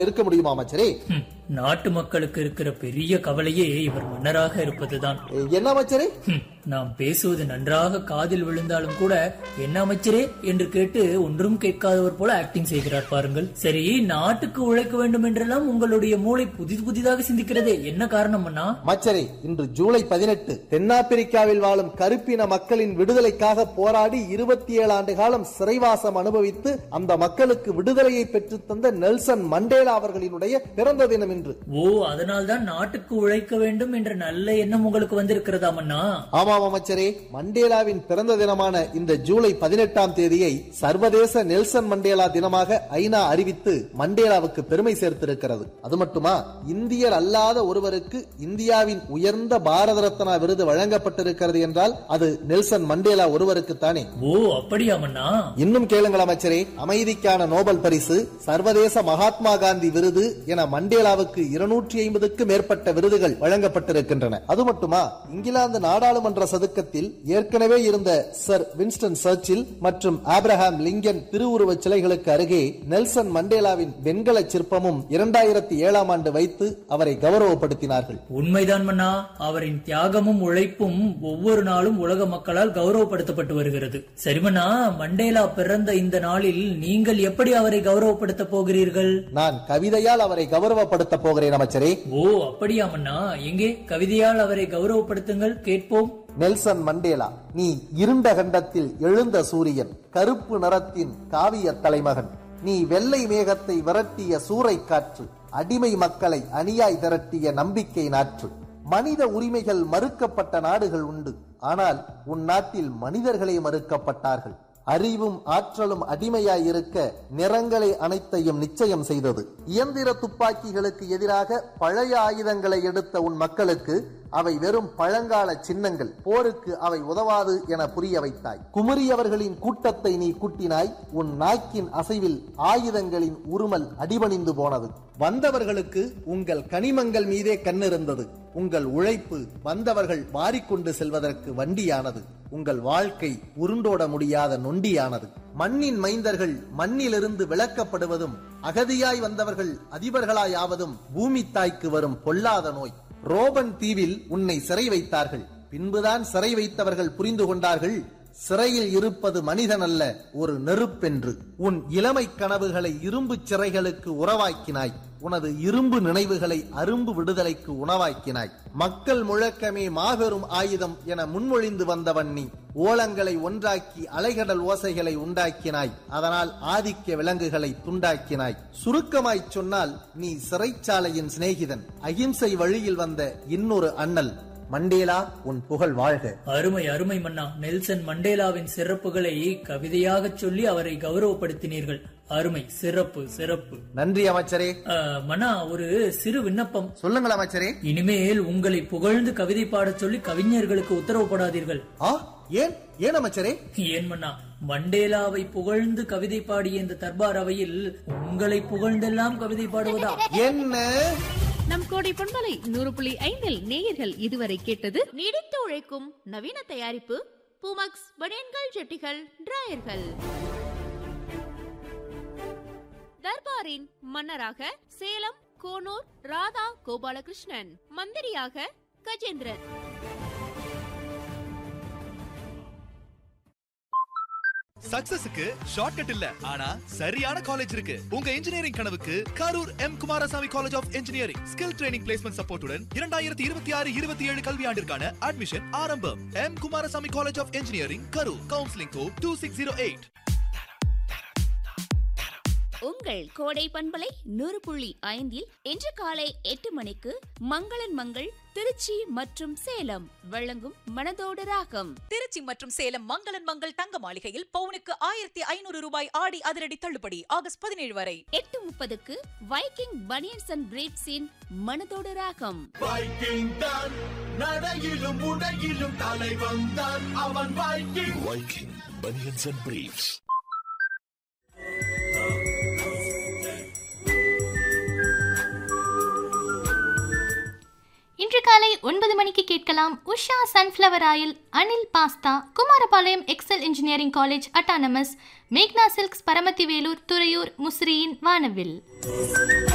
இருக்க முடியுமா அமைச்சரே ஹம், நாட்டு மக்களுக்கு இருக்கிற பெரிய கவலையே இவர் மன்னராக இருப்பதுதான் என்ன அமைச்சரே ஹம், நாம் பேசுவது நன்றாக காதில் விழுந்தாலும் கூட என்ன அமைச்சரே என்று கேட்டு ஒன்றும் கேட்காதவர் போல ஆக்டிங் செய்கிறார் பாருங்கள் சரி நாட்டுக்கு உழைக்க வேண்டும் என்றெல்லாம் உங்களுடைய மூளை புதிது புதிதாக சிந்திக்கிறதே என்ன காரணம் அண்ணா அமைச்சரே இன்று ஜூலை பதினெட்டு தென்னாப்பிரிக்காவில் வாழும் கருப்பின மக்களின் விடுதலைக்காக போராடி இருபத்தி ஏழு ஆண்டு காலம் சிறைவாசம் அனுபவித்து அந்த மக்களுக்கு விடுதலையை பெற்றுத் தந்த நெல்சன் மண்டேலா அவர்களினுடைய பிறந்த தினம் இன்று ஓ அதனால்தான் நாட்டுக்கு உழைக்க வேண்டும் என்ற நல்ல எண்ணம் உங்களுக்கு வந்திருக்கிறதாம் அண்ணா ஆமாம் அமைச்சரே மண்டேலாவின் பிறந்த தினமான இந்த ஜூலை பதினெட்டாம் தேதியை சர்வதேச நெல்சன் மண்டேலா தினமாக ஐநா அறிவித்து மண்டேலாவுக்கு பெருமை சேர்த்திருக்கிறது அது மட்டுமா இந்தியர் அல்லாத ஒருவருக்கு இந்தியாவின் உயர்ந்த பாரத ரத்னா விருது வழங்கப்பட்டிருக்கிறது என்றால் அது நெல்சன் மண்டேலா ஒருவருக்குத்தானே ஓ அப்படியாம் அண்ணா இன்னும் கேளுங்கள் அமைச்சரே அமைதிக்கான நோபல் பரிசு சர்வதேச மகாத்மா காந்தி விருது என மண்டேலாவுக்கு இருநூற்றி ஐம்பதுக்கு மேற்பட்ட விருதுகள் வழங்கப்பட்டிருக்கின்றன அது மட்டுமா இங்கிலாந்து நாடாளுமன்ற சதுக்கத்தில் ஏற்கனவே இருந்த சர் வின்ஸ்டன் சர்ச்சில் மற்றும் ஆப்ரஹாம் லிங்கன் திருவுருவச் சிலைகளுக்கு அருகே நெல்சன் மண்டேலாவின் வெண்கல சிற்பமும் இரண்டாயிரத்தி ஏழாம் ஆண்டு வைத்து அவரை கௌரவப்படுத்தினார்கள் உண்மைதான் மன்னா அவரின் தியாகமும் உழைப்பும் ஒவ்வொரு நாளும் உலக மக்களால் கௌரவப்படுத்தப்பட்டு வருகிறது சரிமண்ணா மண்டேலா பிறந்த இந்த நாளில் நீங்கள் எப்படி அவரை கௌரவப்படுத்த போகிறீர்கள் நான் கவிதையால் அவரை கௌரவப்படுத்த போகிறேன் அமைச்சரே ஓ அப்படியாமண்ணா எங்கே கவிதையால் அவரை கௌரவப்படுத்துங்கள் கேட்போம் நெல்சன் மண்டேலா நீ இருண்ட கண்டத்தில் எழுந்த சூரியன் கருப்பு நிறத்தின் காவிய தலைமகன் நீ வெள்ளை மேகத்தை விரட்டிய சூறை காற்று அடிமை மக்களை அணியாய் திரட்டிய நம்பிக்கை நாற்று மனித உரிமைகள் மறுக்கப்பட்ட நாடுகள் உண்டு ஆனால் உன் நாட்டில் மனிதர்களே மறுக்கப்பட்டார்கள் அறிவும் ஆற்றலும் அடிமையாய் இருக்க நிறங்களை அனைத்தையும் நிச்சயம் செய்தது இயந்திர துப்பாக்கிகளுக்கு எதிராக பழைய ஆயுதங்களை எடுத்த உன் மக்களுக்கு அவை வெறும் பழங்கால சின்னங்கள் போருக்கு அவை உதவாது என புரிய வைத்தாய் குமரியவர்களின் கூட்டத்தை நீ கூட்டினாய் உன் நாக்கின் அசைவில் ஆயுதங்களின் உருமல் அடிபணிந்து போனது வந்தவர்களுக்கு உங்கள் கனிமங்கள் மீதே கண்ணிருந்தது உங்கள் உழைப்பு வந்தவர்கள் வாரிக்கொண்டு செல்வதற்கு வண்டியானது உங்கள் வாழ்க்கை உருண்டோட முடியாத நொண்டியானது மண்ணின் மைந்தர்கள் மண்ணிலிருந்து விளக்கப்படுவதும் அகதியாய் வந்தவர்கள் அதிபர்களாயாவதும் பூமி தாய்க்கு வரும் பொல்லாத நோய் ரோபன் தீவில் உன்னை சிறை வைத்தார்கள் பின்புதான் சிறை வைத்தவர்கள் புரிந்து கொண்டார்கள் சிறையில் இருப்பது மனிதன் அல்ல ஒரு நெருப்பென்று உன் இளமை கனவுகளை இரும்பு சிறைகளுக்கு உறவாக்கினாய் உனது இரும்பு நினைவுகளை அரும்பு விடுதலைக்கு உணவாக்கினாய் மக்கள் முழக்கமே மாபெரும் ஆயுதம் என முன்மொழிந்து வந்தவன் நீ ஓலங்களை ஒன்றாக்கி அலைகடல் ஓசைகளை உண்டாக்கினாய் அதனால் ஆதிக்க விலங்குகளை துண்டாக்கினாய் சுருக்கமாய்ச் சொன்னால் நீ சிறைச்சாலையின் சிநேகிதன் அகிம்சை வழியில் வந்த இன்னொரு அண்ணல் மண்டேலா உன் புகழ் வாழ்க அருமை அருமை மன்னா நெல்சன் மண்டேலாவின் சிறப்புகளை கவிதையாகச் சொல்லி அவரை கௌரவப்படுத்தினீர்கள் அருமை சிறப்பு சிறப்பு நன்றி அமைச்சரே அஹ், மன்னா ஒரு சிறு விண்ணப்பம் சொல்லுங்கள் அமைச்சரே இனிமேல் உங்களை புகழ்ந்து கவிதை பாடச் சொல்லி கவிஞர்களுக்கு உத்தரவு போடாதீர்கள் ஆ ஏன் ஏன் அமைச்சரே ஏன் மன்னா மண்டேலாவை புகழ்ந்து கவிதை பாடிய இந்த தர்பார் அவையில் உங்களை புகழ்ந்தெல்லாம் கவிதை பாடுவதா என்ன நம் கோடை பொன்மலை நூறு புள்ளி ஐந்தில் நேயர்கள் இதுவரை கேட்டது நீடித்து உழைக்கும் நவீன தயாரிப்பு பூமக்ஸ் பனியன்கள் ஜெட்டிகள் டிராயர்கள் தர்பாரின் மன்னராக சேலம் கோனூர் ராதா கோபாலகிருஷ்ணன் மந்திரியாக கஜேந்திரன் சக்சஸுக்கு ஷார்ட்கட் இல்ல ஆனா சரியான காலேஜ் இருக்கு உங்க இன்ஜினியரிங் கனவுக்கு Karur M Kumarasamy college of engineering skill training placement சப்போர்ட்டுடன் இரண்டாயிரத்தி இருபத்தி ஆறு இருபத்தி ஏழு கல்வியாண்டிற்கான அட்மிஷன் ஆரம்பம் M Kumarasamy college of engineering Karur counselling கோ டூ சிக்ஸ் ஜீரோ எயிட் உங்கள் கோடை பண்பலை நூறு புள்ளி ஐந்தில் இன்று காலை எட்டு மணிக்கு மங்களன் மங்கள் திருச்சி மற்றும் சேலம் வழங்கும் மனதோடு ராகம் திருச்சி மற்றும் சேலம் மங்களன் மங்கள் தங்க மாளிகையில் பவுனுக்கு ஆயிரத்தி ஐநூறு ரூபாய் ஆடி அதிரடி தள்ளுபடி ஆகஸ்ட் பதினேழு வரை எட்டு முப்பதுக்கு வைக்கிங் பனியன்ஸ் அண்ட் பிரீட்ஸின் மனதோடு ராகம் வைக்கிங் தான் நடையிலும் உடையிலும் தலை வந்தான் அவன் Viking Viking Bunions and Briefs. இன்று காலை ஒன்பது மணிக்கு கேட்கலாம் Usha sunflower oil Anil pasta Kumarapalayam XL engineering college autonomous மேக்னா சில்க்ஸ் பரமத்தி வேலூர் துறையூர் முசிறியின் வானவில்